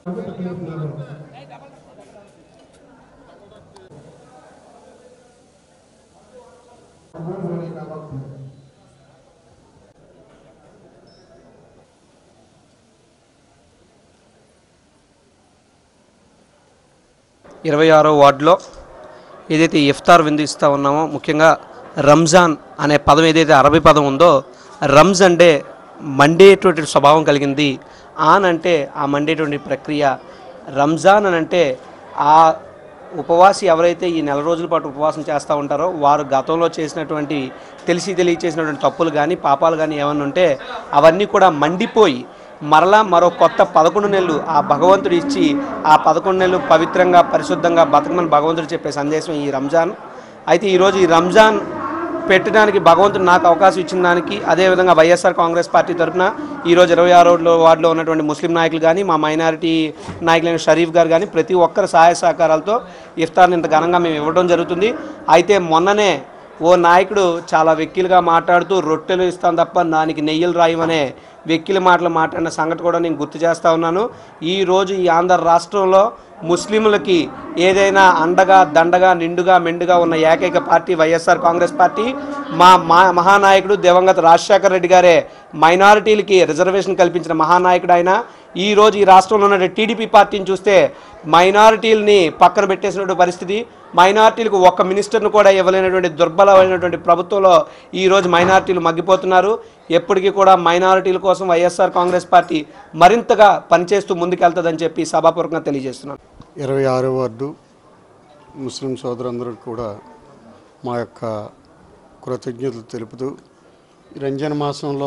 ఇరవై ఆరో వార్డులో ఏదైతే ఇఫ్తార్ విందు ఇస్తూ ఉన్నామో ముఖ్యంగా రంజాన్ అనే పదం ఏదైతే అరబీ పదం ఉందో రంజ్ అంటే మండేటువంటి స్వభావం కలిగింది ఆన్ అంటే ఆ మండేటువంటి ప్రక్రియ రంజాన్ అని అంటే ఆ ఉపవాసి ఎవరైతే ఈ నెల రోజుల పాటు ఉపవాసం చేస్తూ ఉంటారో వారు గతంలో చేసినటువంటి తెలిసి తెలియ చేసినటువంటి తప్పులు కానీ పాపాలు కానీ ఏమన్నా ఉంటే అవన్నీ కూడా మండిపోయి మరలా మరో కొత్త పదకొండు నెలలు ఆ భగవంతుడు ఇచ్చి ఆ పదకొండు నెలలు పవిత్రంగా పరిశుద్ధంగా బతకమని భగవంతుడు చెప్పే సందేశం ఈ రంజాన్ అయితే ఈరోజు ఈ రంజాన్ పెట్టడానికి భగవంతుడు నాకు అవకాశం ఇచ్చిన దానికి అదేవిధంగా వైఎస్ఆర్ కాంగ్రెస్ పార్టీ తరఫున ఈరోజు ఇరవై ఆరో వార్డులో ఉన్నటువంటి ముస్లిం నాయకులు కానీ మా మైనారిటీ నాయకులైన షరీఫ్ గారు కానీ ప్రతి ఒక్కరి సహాయ సహకారాలతో ఇఫ్తార్ని ఇంత ఘనంగా మేము ఇవ్వడం జరుగుతుంది అయితే మొన్ననే ఓ నాయకుడు చాలా వెక్కిలుగా మాట్లాడుతూ రొట్టెలు ఇస్తాను తప్ప దానికి నెయ్యిలు రాయమనే వెక్కిలి మాటలు మాట్లాడిన సంగతి కూడా నేను గుర్తు చేస్తా ఉన్నాను ఈ రోజు ఈ ఆంధ్ర రాష్ట్రంలో ముస్లింలకి ఏదైనా అండగా దండగా నిండుగా మెండుగా ఉన్న ఏకైక పార్టీ వైఎస్ఆర్ కాంగ్రెస్ పార్టీ మా మా మహానాయకుడు దివంగత రాజశేఖర రెడ్డి గారే మైనారిటీలకి రిజర్వేషన్ కల్పించిన మహానాయకుడు ఆయన ఈ రోజు ఈ రాష్ట్రంలో ఉన్న టీడీపీ పార్టీని చూస్తే మైనారిటీలని పక్కన పెట్టేసినటువంటి పరిస్థితి మైనారిటీలకు ఒక్క మినిస్టర్ను కూడా ఇవ్వలేనటువంటి దుర్బలమైనటువంటి ప్రభుత్వంలో ఈ రోజు మైనారిటీలు మగ్గిపోతున్నారు ఎప్పటికీ కూడా మైనారిటీల కోసం వైఎస్ఆర్ కాంగ్రెస్ పార్టీ మరింతగా పనిచేస్తూ ముందుకెళ్తుందని చెప్పి సభాపూర్వకంగా తెలియజేస్తున్నాను ఇరవై ఆరో వార్డు ముస్లిం సోదరులందరూ కూడా మా యొక్క కృతజ్ఞతలు తెలుపుతూ ఈ రంజాన్ మాసంలో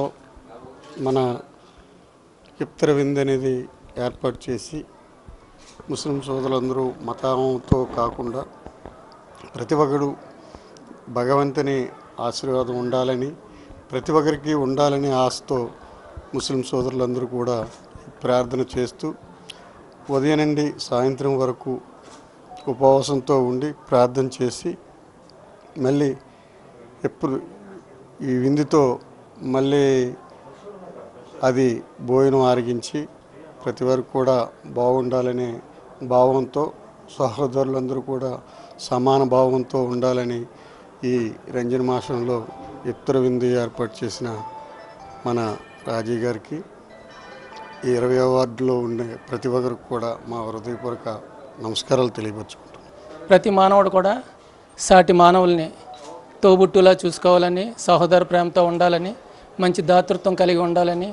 మన ఇఫ్తర్ విందు అనేది ఏర్పాటు చేసి ముస్లిం సోదరులందరూ మతంతో కాకుండా ప్రతి ఒక్కడు భగవంతుని ఆశీర్వాదం ఉండాలని ప్రతి ఒక్కరికి ఉండాలని ఆశతో ముస్లిం సోదరులందరూ కూడా ప్రార్థన చేస్తూ ఉదయం నుండి సాయంత్రం వరకు ఉపవాసంతో ఉండి ప్రార్థన చేసి మళ్ళీ ఎప్పుడు ఈ విందుతో మళ్ళీ అది భోజనం ఆరగించి ప్రతి వరకు కూడా బాగుండాలనే భావంతో సహోదరులందరూ కూడా సమాన భావంతో ఉండాలని ఈ రంజన్ మాసంలో ఇతర విందు ఏర్పాటు చేసిన మన రాజీ గారికి ఈ ఇరవై వార్డులో ఉండే ప్రతి ఒక్కరికి కూడా మా హృదయపూర్వక నమస్కారాలు తెలియపరచుకుంటున్నాం ప్రతి మానవుడు కూడా సాటి మానవుల్ని తోబుట్టులా చూసుకోవాలని సహోదర ప్రేమతో ఉండాలని మంచి దాతృత్వం కలిగి ఉండాలని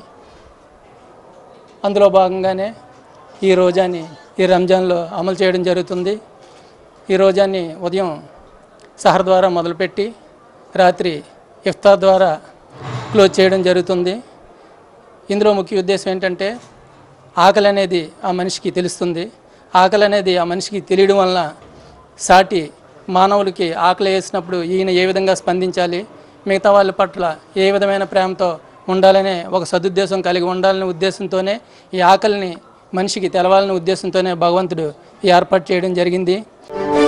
అందులో భాగంగానే ఈ రోజాన్ని ఈ రంజాన్లో అమలు చేయడం జరుగుతుంది ఈ రోజాన్ని ఉదయం సహర్ ద్వారా మొదలుపెట్టి రాత్రి ఇఫ్తార్ ద్వారా క్లోజ్ చేయడం జరుగుతుంది ఇందులో ముఖ్య ఉద్దేశం ఏంటంటే ఆకలి అనేది ఆ మనిషికి తెలుస్తుంది ఆకలి అనేది ఆ మనిషికి తెలియడం వలన సాటి మానవులకి ఆకలి వేసినప్పుడు ఈయన ఏ విధంగా స్పందించాలి మిగతా వాళ్ళ పట్ల ఏ విధమైన ప్రేమతో ఉండాలనే ఒక సదుద్దేశం కలిగి ఉండాలనే ఉద్దేశంతోనే ఈ ఆకలిని మనిషికి తెలవాలనే ఉద్దేశంతోనే భగవంతుడు ఈ ఏర్పాటు చేయడం జరిగింది